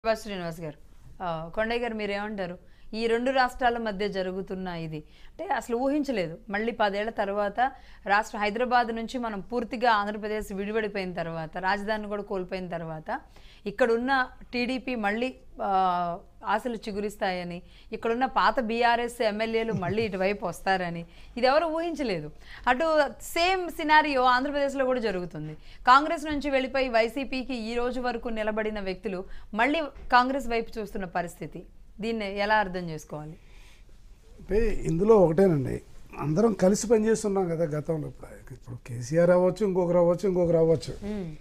ప్రభా శ్రీనివాస్ గారు ఆ, కొండయ్య గారు మీరేమంటారు ఈ రెండు రాష్ట్రాల మధ్య జరుగుతున్న ఇది అంటే అసలు ఊహించలేదు మళ్ళీ పదేళ్ల తర్వాత రాష్ట్ర హైదరాబాద్ నుంచి మనం పూర్తిగా ఆంధ్రప్రదేశ్ విడిపడిపోయిన తర్వాత రాజధానిని కూడా కోల్పోయిన తర్వాత ఇక్కడున్న టీడీపీ మళ్ళీ ఆ, ఆశలు చిగురిస్తాయని ఇక్కడున్న పాత బీఆర్ఎస్ ఎమ్మెల్యేలు మళ్ళీ ఇటువైపు వస్తారని ఇది ఎవరు ఊహించలేదు అటు సేమ్ సినారియో ఆంధ్రప్రదేశ్లో కూడా జరుగుతుంది కాంగ్రెస్ నుంచి వెళ్ళిపోయి వైసీపీకి ఈ రోజు వరకు నిలబడిన వ్యక్తులు మళ్ళీ కాంగ్రెస్ వైపు చూస్తున్న పరిస్థితి దీన్ని ఎలా అర్థం చేసుకోవాలి అంటే ఇందులో ఒకటేనండి అందరం కలిసి పనిచేస్తున్నాం కదా గతంలో ఇప్పుడు ఇప్పుడు కేసీఆర్ అవ్వచ్చు ఇంకొకరు అవ్వచ్చు ఇంకొకరు అవ్వచ్చు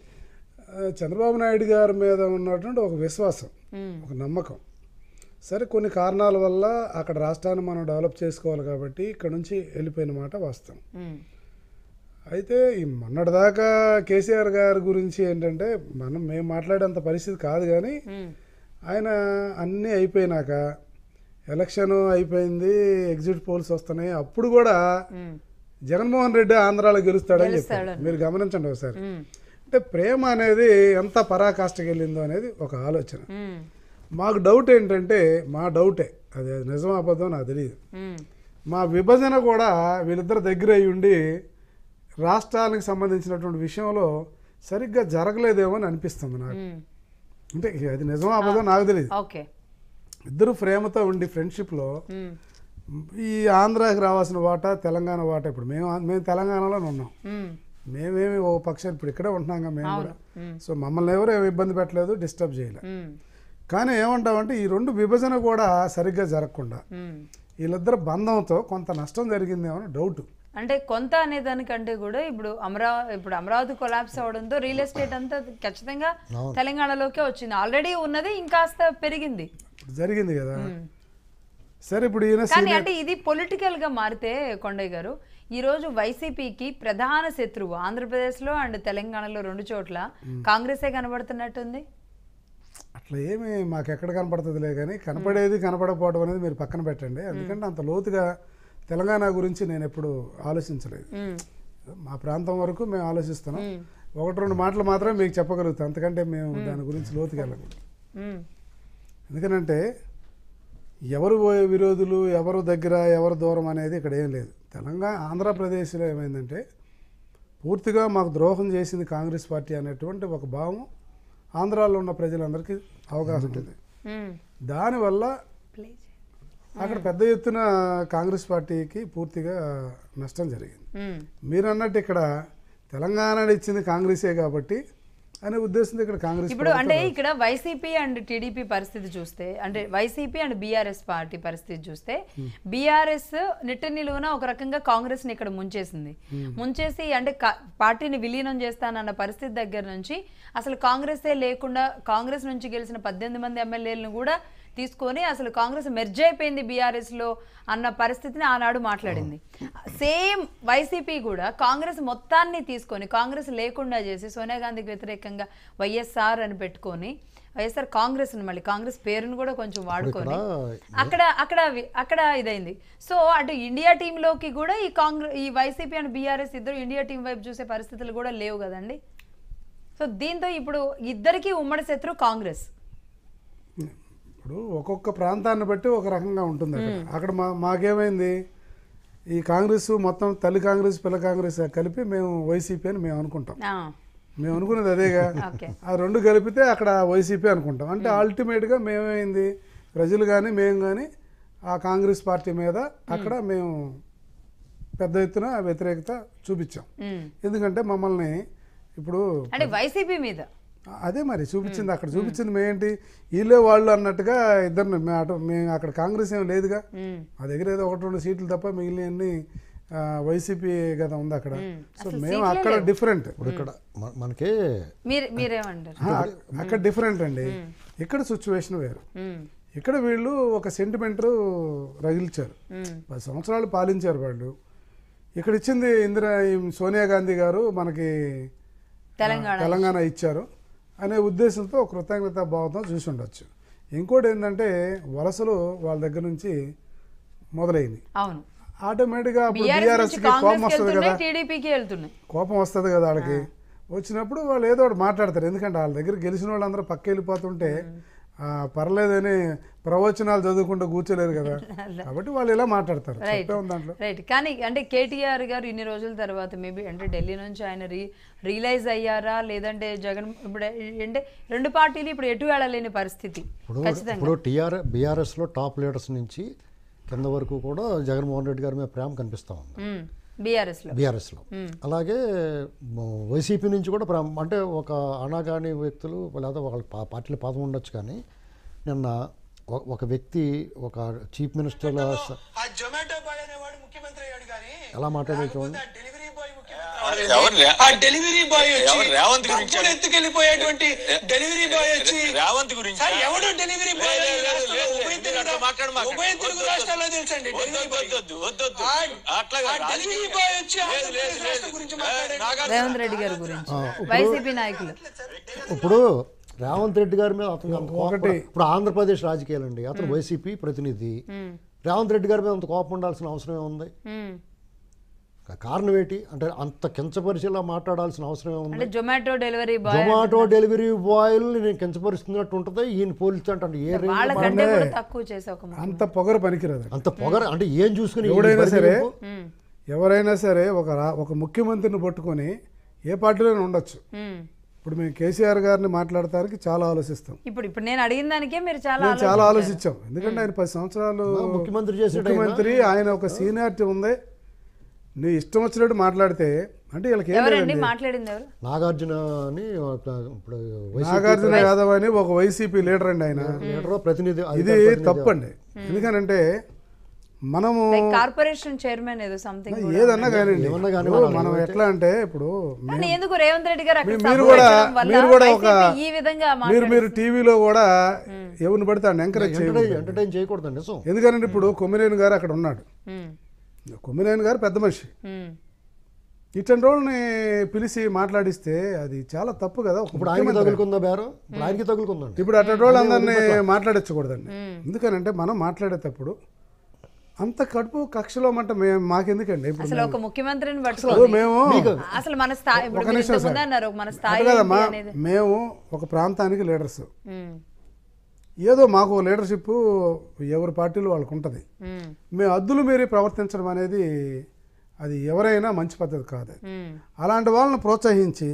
ఆ, చంద్రబాబు నాయుడు గారి మీద ఉన్నటువంటి ఒక విశ్వాసం ఒక నమ్మకం సరే కొన్ని కారణాల వల్ల అక్కడ రాష్ట్రాన్ని మనం డెవలప్ చేసుకోవాలి కాబట్టి ఇక్కడ నుంచి వెళ్ళిపోయిన మాట వాస్తవం ఉమ్, అయితే ఈ మొన్నటిదాకా కేసీఆర్ గారి గురించి ఏంటంటే మనం మేము మాట్లాడేంత పరిస్థితి కాదు కానీ ఉమ్, ఆయన అన్నీ అయిపోయినాక ఎలక్షన్ అయిపోయింది ఎగ్జిట్ పోల్స్ వస్తున్నాయి అప్పుడు కూడా ఉమ్, జగన్మోహన్ రెడ్డి ఆంధ్రాలో గెలుస్తాడని చెప్పారు గెలుస్తాడని. మీరు గమనించండి ఒకసారి ఉమ్, అంటే ప్రేమ అనేది ఎంత పరాకాష్ఠకి వెళ్ళిందో అనేది ఒక ఆలోచన ఉమ్, మాకు డౌట్ ఏంటంటే మా డౌటే అది నిజం అబద్ధం నాకు తెలియదు ఉమ్, మా విభజన కూడా వీళ్ళిద్దరు దగ్గర అయి ఉండి రాష్ట్రానికి సంబంధించినటువంటి విషయంలో సరిగ్గా జరగలేదేమో అని అనిపిస్తుంది నాకు ఉమ్. అంటే అది నిజం అబద్ధం నాకు తెలియదు ఓకే ఇద్దరు ప్రేమతో ఉండి ఫ్రెండ్షిప్లో ఉమ్, ఈ ఆంధ్రాకి రావాల్సిన వాటా తెలంగాణ వాటా ఇప్పుడు మేము మేము తెలంగాణలోనే ఉన్నాం ఉమ్, మేమేమి ఓ పక్షం ఇప్పుడు ఇక్కడే ఉంటున్నాం కదా మేము కూడా ఉమ్, సో మమ్మల్ని ఎవరు ఏమి ఇబ్బంది పెట్టలేదు డిస్టర్బ్ చేయలేదు ఉమ్, కానీ ఏమంటామంటే ఈ రెండు విభజన కూడా సరిగ్గా జరగకుండా ఉమ్. వీళ్ళిద్దరు బంధంతో కొంత నష్టం జరిగిందేమో అని డౌట్ అంటే కొంత అనే దానికంటే కూడా ఇప్పుడు అమరా ఇప్పుడు అమరావతి కొలాప్స్ అవడంతో రియల్ ఎస్టేట్ అంతా ఖచ్చితంగా తెలంగాణలోకే వచ్చింది ఆల్రెడీ ఉన్నది ఇంకాస్త పెరిగింది జరిగింది కదా సరే ఇప్పుడు ఈయన కానీ అంటే ఇది పొలిటికల్ గా మారితే కొండయ్య గారు ఈ రోజు వైసీపీకి ప్రధాన శత్రువు ఆంధ్రప్రదేశ్ లో అండ్ తెలంగాణలో రెండు చోట్ల కాంగ్రెసే కనబడుతున్నట్టుంది అట్లా ఏమి మాకు ఎక్కడ కనపడుతుందిలే కానీ కనపడేది కనపడకపోవడం అనేది మీరు పక్కన పెట్టండి ఎందుకంటే అంత లోతుగా తెలంగాణ గురించి నేను ఎప్పుడు ఆలోచించలేదు ఉమ్, మా ప్రాంతం వరకు మేము ఆలోచిస్తున్నాం ఒకటి రెండు మాటలు మాత్రమే మీకు చెప్పగలుగుతాం అంతకంటే మేము దాని గురించి లోతుగా వెళ్ళకూడదు ఉమ్, ఎందుకనంటే ఎవరు పోయే విరోధులు ఎవరు దగ్గర ఎవరు దూరం అనేది ఇక్కడ ఏం లేదు తెలంగాణ ఆంధ్రప్రదేశ్లో ఏమైందంటే పూర్తిగా మాకు ద్రోహం చేసింది కాంగ్రెస్ పార్టీ అనేటువంటి ఒక భావం ఆంధ్రాలో ఉన్న ప్రజలందరికీ అవగాహన ఉంటుంది ఉమ్. దానివల్ల Play చేయి. అక్కడ పెద్ద ఎత్తున కాంగ్రెస్ పార్టీకి పూర్తిగా నష్టం జరిగింది ఉమ్, మీరు అన్నట్టు ఇక్కడ తెలంగాణ ఇచ్చింది కాంగ్రెసే కాబట్టి అనే ఉద్దేశంతో ఇక్కడ కాంగ్రెస్ ఇప్పుడు అంటే ఇక్కడ వైసీపీ అండ్ టీడీపీ పరిస్థితి చూస్తే అంటే వైసీపీ అండ్ బీఆర్ఎస్ పార్టీ పరిస్థితి చూస్తే బీఆర్ఎస్ నిట్ట నిలువున ఒక రకంగా కాంగ్రెస్ ని ఇక్కడ ముంచేసింది ముంచేసి అంటే కా- పార్టీని విలీనం చేస్తానన్న పరిస్థితి దగ్గర నుంచి అసలు కాంగ్రెసే లేకుండా కాంగ్రెస్ నుంచి గెలిచిన పద్దెనిమిది మంది ఎమ్మెల్యేలను కూడా తీసుకొని అసలు కాంగ్రెస్ మెర్జ్ అయిపోయింది బీఆర్ఎస్ లో అన్న పరిస్థితిని ఆనాడు మాట్లాడింది సేమ్ వైసీపీ కూడా కాంగ్రెస్ మొత్తాన్ని తీసుకొని కాంగ్రెస్ లేకుండా చేసి సోనియా గాంధీకి వ్యతిరేకంగా వైఎస్ఆర్ అని పెట్టుకొని వైఎస్ఆర్ కాంగ్రెస్ ని మళ్ళీ కాంగ్రెస్ పేరును కూడా కొంచెం వాడుకొని అక్కడ అక్కడ వి- అక్కడ ఇదైంది సో అటు ఇండియా టీంలోకి కూడా ఈ కాంగ్రెస్ ఈ వైసీపీ అండ్ బీఆర్ఎస్ ఇద్దరు ఇండియా టీం వైపు చూసే పరిస్థితులు కూడా లేవు కదండి సో దీంతో ఇప్పుడు ఇద్దరికి ఉమ్మడి శత్రు కాంగ్రెస్ ఇప్పుడు ఒక్కొక్క ప్రాంతాన్ని బట్టి ఒక రకంగా ఉంటుంది అక్కడ అక్కడ మా మాకేమైంది ఈ కాంగ్రెస్ మొత్తం తల్లి కాంగ్రెస్ పిల్ల కాంగ్రెస్ కలిపి మేము వైసీపీ అని మేము అనుకుంటాం ఆ, మేము అనుకునేది అదేగా ఓకే ఆ రెండు కలిపితే అక్కడ వైసీపీ అనుకుంటాం అంటే అల్టిమేట్గా మేమేమైంది ప్రజలు కానీ మేము కానీ ఆ కాంగ్రెస్ పార్టీ మీద అక్కడ మేము పెద్ద ఎత్తున వ్యతిరేకత చూపించాం ఉమ్. ఎందుకంటే మమ్మల్ని ఇప్పుడు అంటే వైసీపీ మీద అదే మరి చూపించింది అక్కడ చూపించింది మేమేంటి వీళ్ళే వాళ్ళు అన్నట్టుగా ఇద్దరిని మే- అటు మేము అక్కడ కాంగ్రెస్ ఏం లేదుగా ఉమ్. మా దగ్గర ఏదో ఒకటి రెండు సీట్లు తప్ప మిగిలినవన్నీ వైసీపీ కదా ఉంది అక్కడ సో మేము అక్కడ డిఫరెంట్ ఇప్పుడు ఇక్కడ మన- మనకి మీరు మీరేమంటారు అక్కడ డిఫరెంట్ అండి ఇక్కడ సిచ్యువేషన్ వేరు ఉమ్, ఇక్కడ వీళ్ళు ఒక సెంటిమెంట్ రగిల్చారు ఉమ్, పది సంవత్సరాలు పాలించారు వాళ్ళు ఇక్కడ ఇచ్చింది ఇందిరా ఈ సోనియా గాంధీ గారు మనకి తెలంగాణ తెలంగాణ ఇచ్చారు అనే ఉద్దేశంతో ఒక కృతజ్ఞత భావంతో చూసి ఉండొచ్చు ఇంకోటి ఏంటంటే వలసలు వాళ్ళ దగ్గర నుంచి మొదలైంది అవును ఆటోమేటిక్గా అప్పుడు బీఆర్ఎస్ బీఆర్ఎస్ నుంచి కి కోపం కాంగ్రెస్ వస్తుంది కదా వెళ్తున్నాయి టీడీపీకి వెళ్తున్నాయి కోపం వస్తుంది కదా వాళ్ళకి వచ్చినప్పుడు వాళ్ళు ఏదో ఒకటి మాట్లాడతారు ఎందుకంటే వాళ్ళ దగ్గర గెలిచిన వాళ్ళందరూ పక్క వెళ్ళిపోతుంటే ఆ, పర్లేదని ప్రవచనాలు చదువుకుంటూ కూర్చోలేరు కదా కాబట్టి వాళ్ళు ఇలా మాట్లాడతారు రైట్ చెప్పే ఉంది దాంట్లో రైట్ కానీ అంటే కేటీఆర్ గారు ఇన్ని రోజుల తర్వాత మేబీ అంటే ఢిల్లీ నుంచి ఆయన రీ రియలైజ్ అయ్యారా లేదంటే జగన్ ఇప్పుడు అంటే రెండు పార్టీలు ఇప్పుడు ఎటు వెళ్ళలేని పరిస్థితి ఇప్పుడు ఖచ్చితంగా ఇప్పుడు టీఆర్ బీఆర్ఎస్లో టాప్ లీడర్స్ నుంచి కింద వరకు కూడా జగన్మోహన్ రెడ్డి గారి మీద ప్రేమ కనిపిస్తూ ఉంది బీఆర్ఎస్ లో బీఆర్ఎస్లో అలాగే మ- వైసీపీ నుంచి కూడా ప్రేమ అంటే ఒక అనాగాని వ్యక్తులు లేదా ఒక పా- పార్టీల పాదం ఉండొచ్చు కానీ నిన్న ఒ- ఒక వ్యక్తి ఒక చీఫ్ మినిస్టర్ల స- ఆ జొమాటో బాయ్ అనేవాడు ముఖ్యమంత్రి అయ్యాడు కానీ ఎలా మాట్లాడారు చూడండి ఆ డెలివరీ బాయ్ ఎవరు ముఖ్యమంత్రి రే- ఆ డెలివరీ బాయ్ వచ్చి ఎవరు రేవంత్ గురించి డబ్బులు ఎత్తుకెళ్ళిపోయేటువంటి డెలివరీ బాయ్ వచ్చి రేవంత్ గురించి సార్ ఎవడు డెలివరీ బాయ్ లేదు, ఈ లేదు, రాష్ట్రంలో లేదు, ఉభయ లేదు, తెలుగు అట్లా మాట్లాడమాకండి. ఉభయ తెలుగు వద్దు, రాష్ట్రాల్లో తెలుసండి వద్దు, డెలివరీ బాయ్ వద్దు, వద్దు, వద్దు. ఆ అట్లా ఆ కాదు, డెలివరీ రాజకీయ- బాయ్ వచ్చి లేదు, ఆంధ్రప్రదేశ్ లేదు, రాష్ట్రం లేదు. గురించి ఏ, మాట్లాడాడు నాగార్జున- రేవంత్ రెడ్డి గారి గురించి ఇప్పుడు- వైసీపీ నాయకులు ఇప్పుడు రేవంత్ రెడ్డి గారి మీద అతను అంత కోపం ఒకటి. ఇప్పుడు ఆంధ్రప్రదేశ్ రాజకీయాలండి అతను వైసీపీ ప్రతినిధి రేవంత్ రెడ్డి గారి మీద అంత కోపం ఉండాల్సిన అవసరం ఏముంది మ్మ్. కారణం ఏంటి అంటే అంత కించపరిచేలా మాట్లాడాల్సిన అవసరం అంటే ఏముంది Zomato delivery boy Zomato delivery బాయ్లు నేను కించపరుస్తున్నట్టు ఉంటుంది ఈయన పోలిస్తే అంటే ఏ రేంజ్ వాళ్ళకంటే కూడా తక్కువ చేసే ఒక ముఖ్యమంత్రి. అంత పొగరు పనికిరాదు అంత పొగర అంటే ఏం చూసుకుని ఈ ఎవడైనా బరిగి సరే లింపు? మ్మ్. ఎవరైనా సరే ఒక రా- ఒక ముఖ్యమంత్రిని పట్టుకొని ఏ పార్టీలోనే ఉండొచ్చు మ్మ్. ఇప్పుడు మేము కేసీఆర్ గారిని మాట్లాడటానికి చాలా ఆలోచిస్తాం ఇప్పుడు ఇప్పుడు నేను అడిగిన దానికే మీరు చాలా మేము చాలా ఆలోచించారు. ఆలోచించాం ఎందుకంటే ఆయన పది సంవత్సరాలు మా ముఖ్యమంత్రి చేసాడు ఆయన. ముఖ్యమంత్రి ఆయన ఒక సీనియారిటీ ఉంది నీ ఇష్టం వచ్చినట్టు మాట్లాడితే అంటే వీళ్ళకి ఏం ఎవరండి లేదండి మాట్లాడింది ఎవరు నాగార్జున అని ఒక ఇప్పుడు వైసీపీ నాగార్జున యాదవ్ అని ఒక వైసీపీ లీడర్ అండి ఆయన లీడర్ ప్రతినిధి ఇది అధికార ప్రతినిధి. తప్పండి ఎందుకనంటే మనము లైక్ కార్పొరేషన్ చైర్మన్ ఏదో సంథింగ్ ఏదన్నా కానివ్వండి ఏమన్నా కానీ ఇప్పుడు మనం మనం ఎట్లా అంటే ఇప్పుడు కానీ ఎందుకు రేవంత్ రెడ్డి గారు అక్కడ మీరు- మీరు support కూడా చేయడం వల్ల మీరు కూడా ఒక వైసీపీ ఈ విధంగా మీరు మాట్లాడి మీరు టీవీలో కూడా ఎవరిని పడితే ఆయన ఎంకరేజ్ ఎంటర్టైన్ చేయండి ఎంటర్టైన్ చేయకూడదు నిజం ఎందుకంటే ఇప్పుడు కొమ్మినేని గారు అక్కడ ఉన్నాడు మ్మ్. కొమ్మినేని గారు పెద్ద మనిషి మ్మ్. ఇట్లాంటి రోజుల్ని పిలిచి మాట్లాడిస్తే అది చాలా తప్పు కదా ఒక ఇప్పుడు ఆయనకి ముఖ్యమంత్రి. తగులుకుందా బేరం ఇప్పుడు ఆయనకి తగులుకుందండి ఇప్పుడు అట్లాంటి వాళ్ళు అందరినీ మాట్లాడించకూడదండి ఎందుకనంటే మనం మాట్లాడేటప్పుడు అంత కడుపు కక్షలో మంట మేము మాకెందుకండి ఇప్పుడు అసలు ఒక ముఖ్యమంత్రిని అసలు పట్టుకొని మేము అసలు మన స్థాయి ఇప్పుడు ఒక మీరు నిమిషం ఇంతకుముందు సార్. అన్నారు మన అట్లా స్థాయి కదమ్మా ఏంటి అనేది మేము ఒక ప్రాంతానికి లీడర్స్ మ్మ్. ఏదో మాకు లీడర్షిప్ ఎవరి పార్టీలో వాళ్ళకు ఉంటుంది మ్మ్. మేము అద్దులు మీరి ప్రవర్తించడం అనేది అది ఎవరైనా మంచి పద్ధతి కాదు అది. మ్మ్. అలాంటి వాళ్ళని ప్రోత్సహించి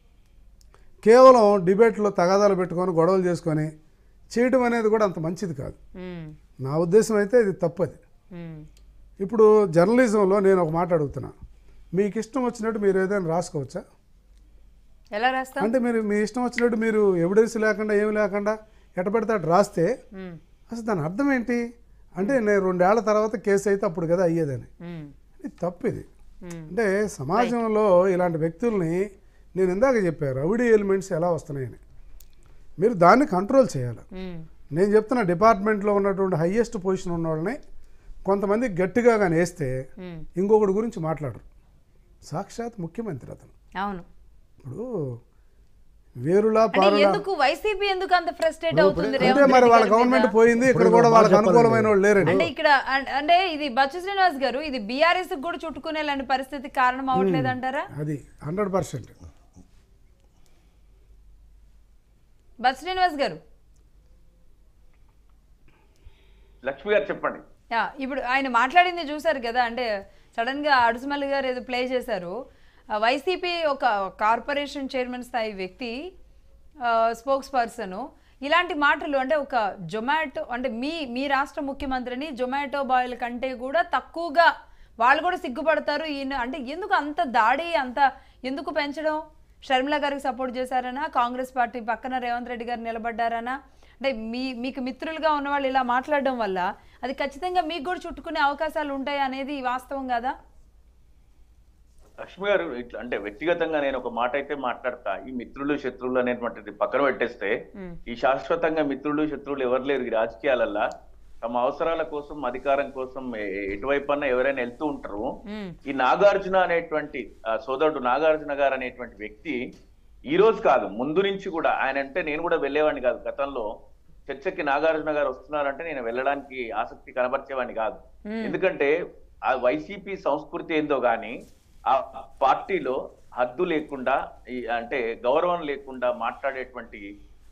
కేవలం డిబేట్లో తగాదాలు పెట్టుకొని గొడవలు చేసుకొని చేయడం అనేది కూడా అంత మంచిది కాదు మ్మ్. నా ఉద్దేశం అయితే ఇది తప్పది మ్మ్. ఇప్పుడు జర్నలిజంలో నేను ఒక మాట అడుగుతున్నా మీకు ఇష్టం వచ్చినట్టు మీరు ఏదైనా రాసుకోవచ్చా ఎలా రాస్తాం అంటే మీరు మీ ఇష్టం వచ్చినట్టు మీరు ఎవిడెన్స్ లేకుండా ఏమి లేకుండా ఎట పెడితే అటు రాస్తే మ్మ్. అసలు దాని అర్థం ఏంటి అంటే నేను రెండేళ్ల తర్వాత కేసు అయితే అప్పుడు కదా అయ్యేదని మ్మ్. ఇది తప్పు ఇది మ్మ్. అంటే సమాజంలో ఇలాంటి వ్యక్తుల్ని నేను ఇందాక చెప్పాను రౌడీ ఎలిమెంట్స్ ఎలా వస్తున్నాయని మీరు దాన్ని కంట్రోల్ చేయాలి మ్మ్. నేను చెప్తున్న డిపార్ట్మెంట్లో ఉన్నటువంటి హయ్యెస్ట్ పొజిషన్ ఉన్న వాళ్ళని కొంతమంది గట్టిగా కానీ వేస్తే మ్మ్. ఇంకొకటి గురించి మాట్లాడరు సాక్షాత్ ముఖ్యమంత్రి అతను అవును ఇప్పుడు వేరులా అంటే పారులా ఎందుకు వైసీపీ ఎందుకు అంత ఫ్రస్ట్రేట్ అవుతుంది అంటే రేవంత్ మరి రెడ్డి వాళ్ళ గారి గవర్నమెంట్ మీద? పోయింది ఇక్కడ ఇప్పుడు కూడా బాగా వాళ్ళకి చెప్పాలండి. అనుకూలమైన వాళ్ళు లేరండి అంటే ఇక్కడ అం- అంటే ఇది బచ్చు శ్రీనివాస్ గారు ఇది బీఆర్ఎస్ కూడా చుట్టుకునేలాంటి పరిస్థితి కారణం అవ్వట్లేదు అంటారా అది హండ్రెడ్ పర్సెంట్ బచ్చు శ్రీనివాస్ గారు లక్ష్మి గారు చెప్పండి యా, ఇప్పుడు ఆయన మాట్లాడింది చూసారు కదా అంటే సడన్ గా అడుసుమల్లి గారు ఏదో ప్లే చేశారు ఆ, వైసీపీ ఒక కార్పొరేషన్ చైర్మన్ స్థాయి వ్యక్తి స్పోక్స్ పర్సన్ ఇలాంటి మాటలు అంటే ఒక జొమాటో అంటే మీ మీ రాష్ట్ర ముఖ్యమంత్రిని జొమాటో బాయ్ల కంటే కూడా తక్కువగా వాళ్ళు కూడా సిగ్గుపడతారు ఈయన అంటే ఎందుకు అంత దాడి అంత ఎందుకు పెంచడం షర్మిల గారికి సపోర్ట్ చేశారనా కాంగ్రెస్ పార్టీ పక్కన రేవంత్ రెడ్డి గారు నిలబడ్డారనా అంటే మీ మీకు మిత్రులుగా ఉన్న వాళ్ళు ఇలా మాట్లాడడం వల్ల అది ఖచ్చితంగా మీకు కూడా చుట్టుకునే అవకాశాలు ఉంటాయి అనేది వాస్తవం కదా లక్ష్మి గారు ఇట్లా అంటే వ్యక్తిగతంగా నేను ఒక మాట అయితే మాట్లాడతా ఈ మిత్రులు శత్రువులు అనేటువంటిది పక్కన పెట్టేస్తే ఈ శాశ్వతంగా మిత్రులు శత్రువులు ఎవరు లేరు ఈ రాజకీయాలల్లో తమ అవసరాల కోసం అధికారం కోసం ఎ- ఎటువైపు అన్నా ఎవరైనా వెళ్తూ ఉంటారు మ్మ్. ఈ నాగార్జున అనేటువంటి ఆ, సోదరుడు నాగార్జున గారు అనేటువంటి వ్యక్తి ఈ రోజు కాదు ముందు నుంచి కూడా ఆయన అంటే నేను కూడా వెళ్ళేవాడిని కాదు గతంలో చర్చకి నాగార్జున గారు వస్తున్నారంటే నేను వెళ్ళడానికి ఆసక్తి కనబరిచేవాడిని కాదు ఎందుకంటే ఆ వైసీపీ సంస్కృతి ఏందో గాని ఆ పార్టీలో హద్దు లేకుండా ఈ అంటే గౌరవం లేకుండా మాట్లాడేటువంటి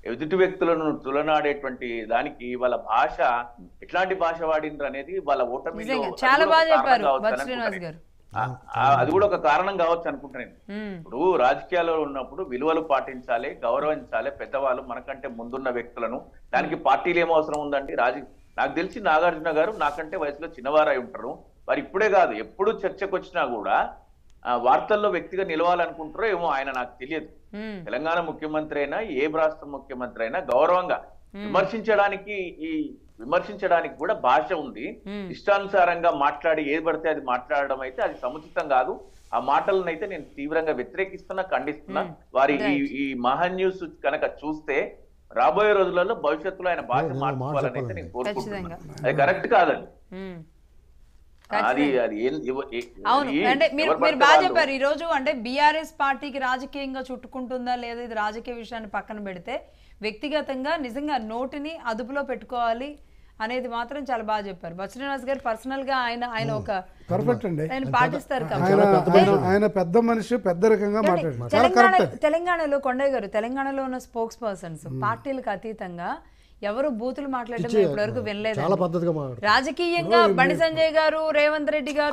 ఎదుటి వ్యక్తులను తులనాడేటువంటి దానికి వాళ్ళ భాష ఎట్లాంటి భాష వాడిండ్రు అనేది వాళ్ళ ఓటమిలో నిజంగా అది చాలా కూడా బాగా ఒక కారణం చెప్పారు కావచ్చు బట్ అని శ్రీనివాస్ అనుకుంటా గారు ఆ- ఆ- అది కూడా ఒక కారణం కావచ్చు అనుకుంటున్నాను మ్మ్. ఇప్పుడు రాజకీయాల్లో ఉన్నప్పుడు విలువలు పాటించాలి గౌరవించాలి పెద్దవాళ్ళు మనకంటే ముందున్న వ్యక్తులను దానికి పార్టీలు ఏం అవసరం ఉందండి రాజ నాకు తెలిసి నాగార్జున గారు నాకంటే వయసులో చిన్నవారై ఉంటారు వారు ఇప్పుడే కాదు ఎప్పుడు చర్చకు వచ్చినా కూడా ఆ, వార్తల్లో వ్యక్తిగా నిలవాలనుకుంటారో ఏమో ఆయన నాకు తెలియదు మ్మ్. తెలంగాణ ముఖ్యమంత్రి అయినా ఏ రాష్ట్ర ముఖ్యమంత్రి అయినా గౌరవంగా విమర్శించడానికి ఈ విమర్శించడానికి కూడా భాష ఉంది మ్మ్. ఇష్టానుసారంగా మాట్లాడి ఏది పడితే అది మాట్లాడడం అయితే అది సముచితం కాదు ఆ మాటలను అయితే నేను తీవ్రంగా వ్యతిరేకిస్తున్నా ఖండిస్తున్నా వారి ఈ ఈ మహా న్యూస్ కనుక చూస్తే రాబోయే రోజులలో భవిష్యత్తులో ఆయన భాష నేను మాట మార్చుకోవాలని అయితే నేను చెప్పాలండి. కోరుకుంటున్నాను ఖచ్చితంగా. అది కరెక్ట్ కాదండి మ్మ్. అది అది ఏం- ఎవ- ఏ- అవును అది అంటే మీరు ఎవరు మీరు పడితే బాగా వాళ్ళు- చెప్పారు ఈ రోజు అంటే బీఆర్ఎస్ పార్టీకి రాజకీయంగా చుట్టుకుంటుందా లేదా ఇది రాజకీయ విషయాన్ని పక్కన పెడితే వ్యక్తిగతంగా నిజంగా నోటిని అదుపులో పెట్టుకోవాలి అనేది మాత్రం చాలా బాగా చెప్పారు బచ్రీనివాస్ గారు పర్సనల్ గా ఆయన ఆయన ఒక పర్ఫెక్ట్ అండి ఆయన పాటిస్తారు ఆయన కాబట్టి ఆయన ఆయన పెద్ద మనిషి పెద్ద రకంగా మాట్లాడారు చాలా తెలంగాణ కరెక్ట్ అది తెలంగాణలో కొండయ్య గారు తెలంగాణలో ఉన్న స్పోక్స్ పర్సన్స్ పార్టీలకు అతీతంగా ఎవరు బూతులు మాట్లాడడం ఇచ్చే- ఇప్పటివరకు వినలేదు చాలా పద్ధతిగా మాట్లాడు రాజకీయంగా బండి సంజయ్ గారు రేవంత్ రెడ్డి గారు